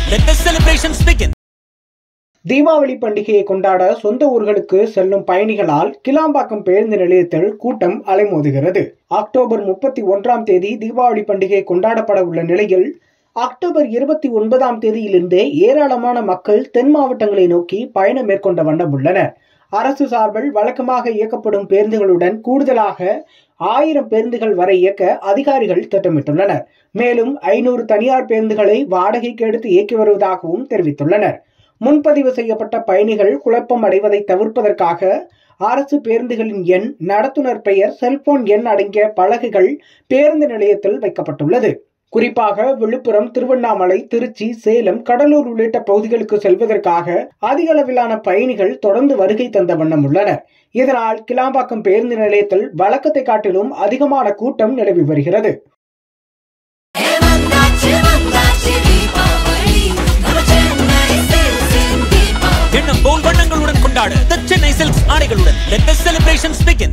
Let the celebrations begin. Deepavali பண்டிகையை கொண்டாட சொந்த ஊர்களுக்கு செல்லும் பயணிகளால் கிளாம்பாக்கம் பேருந்து நிலையத்தில் கூட்டம் அலைமோதுகிறது அக்டோபர் முப்பத்தி ஒன்றாம் தேதி தீபாவளி பண்டிகை கொண்டாடப்பட உள்ள நிலையில் அக்டோபர் இருபத்தி ஒன்பதாம் தேதியிலிருந்தே ஏராளமான மக்கள் தென் மாவட்டங்களை நோக்கி பயணம் மேற்கொண்ட வண்ணம் உள்ளனர் அரசு சார்பில் வழக்கமாக இயக்கப்படும் பேருந்துகளுடன் கூடுதலாக ஆயிரம் பேருந்துகள் வரை இயக்க அதிகாரிகள் திட்டமிட்டுள்ளனர் மேலும் ஐநூறு தனியார் பேருந்துகளை வாடகைக்கு எடுத்து இயக்கி வருவதாகவும் தெரிவித்துள்ளனர் முன்பதிவு செய்யப்பட்ட பயணிகள் குழப்பம் அடைவதை தவிர்ப்பதற்காக அரசு பேருந்துகளின் எண் நடத்துனர் பெயர் செல்போன் எண் அடங்கிய பலகைகள் பேருந்து நிலையத்தில் வைக்கப்பட்டுள்ளது குறிப்பாக விழுப்புரம் திருவண்ணாமலை திருச்சி சேலம் கடலூர் உள்ளிட்ட பகுதிகளுக்கு செல்வதற்காக அதிக அளவிலான பயணிகள் தொடர்ந்து வருகை தந்த வண்ணம் உள்ளனர் இதனால் கிளாம்பாக்கம் பேருந்து நிலையத்தில் வழக்கத்தை காட்டிலும் அதிகமான கூட்டம் நிலவி வருகிறது வந்தாச்சு வந்தாச்சு தீபாவளி நம்ம சென்னை சில்க்ஸின் தீபாவளி எண்ணம் போல் வண்ணங்களுடன் கொண்டாட The Chennai Silks ஆடைகளுடன் Let the celebrations begin.